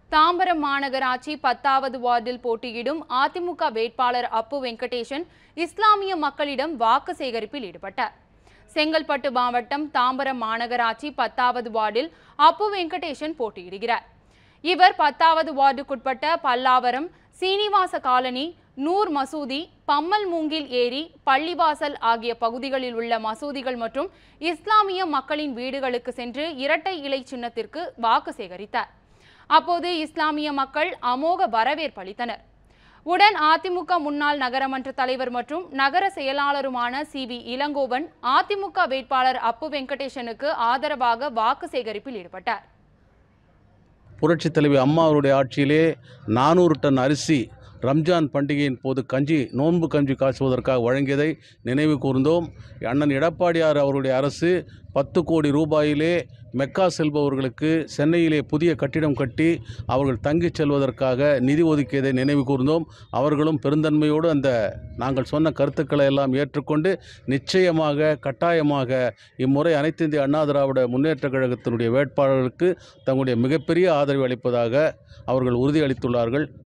தாம்பரம் மாநகராட்சி பத்தாவது வார்டில் போட்டியிடும் அதிமுக வேட்பாளர் அப்பு வெங்கடேசன் இஸ்லாமிய மக்களிடம் வாக்கு சேகரிப்பில் ஈடுபட்டார் செங்கல்பட்டு மாவட்டம் தாம்பரம் மாநகராட்சி பத்தாவது வார்டில் அப்பு வெங்கடேசன் போட்டியிடுகிறார் இவர் பத்தாவது வார்டுக்குட்பட்ட பல்லாவரம் சீனிவாச காலனி நூர் மசூதி பம்மல் மூங்கில் ஏரி பள்ளிவாசல் ஆகிய பகுதிகளில் உள்ள மசூதிகள் மற்றும் இஸ்லாமிய மக்களின் வீடுகளுக்கு சென்று இரட்டை இலை சின்னத்திற்கு வாக்கு சேகரித்தார் அப்போது இஸ்லாமிய மக்கள் அமோக வரவேற்பளித்தனர் உடன் அதிமுக முன்னாள் நகரமன்ற தலைவர் மற்றும் நகர செயலாளருமான சி வி இளங்கோவன் அதிமுக வேட்பாளர் அப்பு வெங்கடேசனுக்கு ஆதரவாக வாக்கு சேகரிப்பில் ஈடுபட்டார் புரட்சித் தலைவி அம்மா அவருடைய ஆட்சியிலே நானூறு டன் அரிசி ரம்ஜான் பண்டிகையின் போது கஞ்சி நோன்பு கஞ்சி காய்ச்சுவதற்காக வழங்கியதை நினைவு கூர்ந்தோம் அண்ணன் எடப்பாடியார் அவருடைய அரசு பத்து கோடி ரூபாயிலே மெக்கா செல்பவர்களுக்கு சென்னையிலே புதிய கட்டிடம் கட்டி அவர்கள் தங்கிச் செல்வதற்காக நிதி ஒதுக்கியதை நினைவு கூர்ந்தோம் அவர்களும் பெருந்தன்மையோடு அந்த நாங்கள் சொன்ன கருத்துக்களை எல்லாம் ஏற்றுக்கொண்டு நிச்சயமாக கட்டாயமாக இம்முறை அனைத்து இந்திய அண்ணா திராவிட முன்னேற்றக் கழகத்தினுடைய வேட்பாளர்களுக்கு தங்களுடைய மிகப்பெரிய ஆதரவு அளிப்பதாக அவர்கள் உறுதியளித்துள்ளார்கள்